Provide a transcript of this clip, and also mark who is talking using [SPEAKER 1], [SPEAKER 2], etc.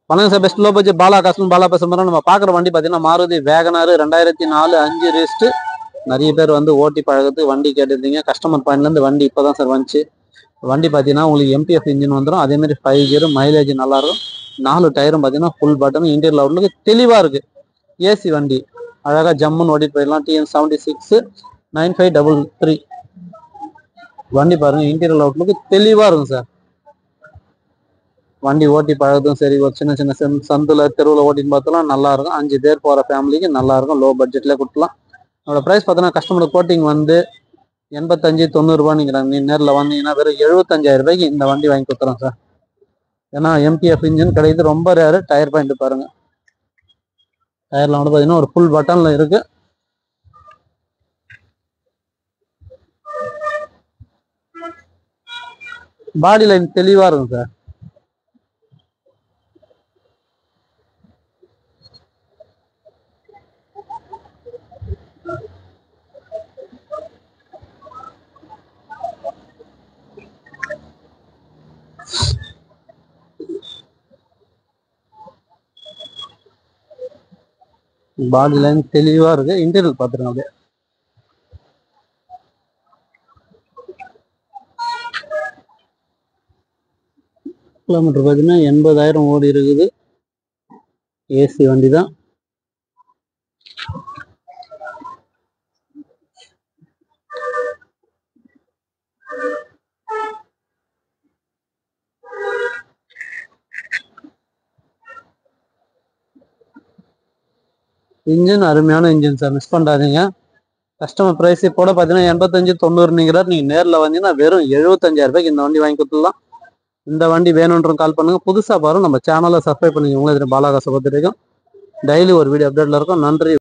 [SPEAKER 1] வணக்கம் sir best low budget Bala custom Bala பேசுகிறோம் நம்ம பார்க்குற வண்டி பார்த்தீங்கன்னா மாருதி வேகனார் ரெண்டாயிரத்தி நாலு அஞ்சு ரெஸ்ட்டு நிறைய பேர் வந்து ஓட்டி பழகத்துக்கு வண்டி கேட்டிருந்தீங்க கஸ்டமர் பாயிண்ட்லேருந்து வண்டி இப்போ தான் சார் வந்துச்சு வண்டி பார்த்தீங்கன்னா உங்களுக்கு எம்பிஎஃப் இன்ஜின் வந்துடும் அதேமாதிரி ஃபைவ் கியர் மைலேஜ் நல்லாயிருக்கும் நாலு டயரும் பார்த்தீங்கன்னா ஃபுல் பட்டன் இன்டீரியல் அவுட்லுக்கு தெளிவாக இருக்குது ஏசி வண்டி அழகாக ஜம்முன்னு ஓட்டிட்டு போயிடலாம் TN seventy six nine five double three வண்டி பாருங்க இன்டீரியல் அவுட்லுக்கு தெளிவாக இருக்கும் சார் வண்டி ஓட்டி பழகதும் சரி ஒரு சின்ன சின்ன சந்- சந்துல தெருவில் ஓட்டின்னு பார்த்தலாம் நல்லா இருக்கும் அஞ்சு பேர் போகிற ஃபேமிலிக்கு நல்லா இருக்கும் லோ பட்ஜெட்ல கொடுக்கலாம் அதோட ப்ரைஸ் பார்த்தீங்கன்னா கஸ்டமர் கோட்டிங் வந்து எண்பத்தஞ்சு தொண்ணூறுபான்னுங்கிறாங்க நீ நேரில் வந்தீங்கன்னா வெறும் எழுபத்தஞ்சாயிரம் ரூபாய்க்கு இந்த வண்டி வாங்கி கொடுத்துறோம் சார் ஏன்னா எம்டிஎஃப் இன்ஜின் கிடையாது ரொம்ப ரேரு டயர் பாயிண்ட் பாருங்க டயர்ல வந்து பார்த்தீங்கன்னா ஒரு ஃபுல் பட்டன்ல இருக்கு பாடி லைன் தெளிவா இருக்கும் சார் பாடி லைன் தெளிவா இருக்கு இன்டீரியல் பார்த்துருங்க அப்படியே கிலோமீட்டர் பார்த்தீங்கன்னா எண்பதாயிரம் ஓடி இருக்குது ஏசி வண்டி தான் இன்ஜின் அருமையான இன்ஜின் சார் மிஸ் பண்ணாதீங்க கஸ்டமர் ப்ரைஸ் இப்போ பார்த்தீங்கன்னா எண்பத்தஞ்சு தொண்ணூறுங்கிறார் நீங்கள் நேரில் வந்தீங்கன்னா வெறும் எழுபத்தஞ்சாயிரம் ரூபாய்க்கு இந்த வண்டி வாங்கி கொடுத்துடலாம் இந்த வண்டி வேணுன்றவங்க கால் பண்ணுங்க புதுசாக பாருங்க நம்ம சேனலை சப்ஸ்கிரைப் பண்ணிக்கோங்க இது பாலாகாச பத்திரிக்கும் டெய்லி ஒரு வீடியோ அப்டேட்ல இருக்கும் நன்றி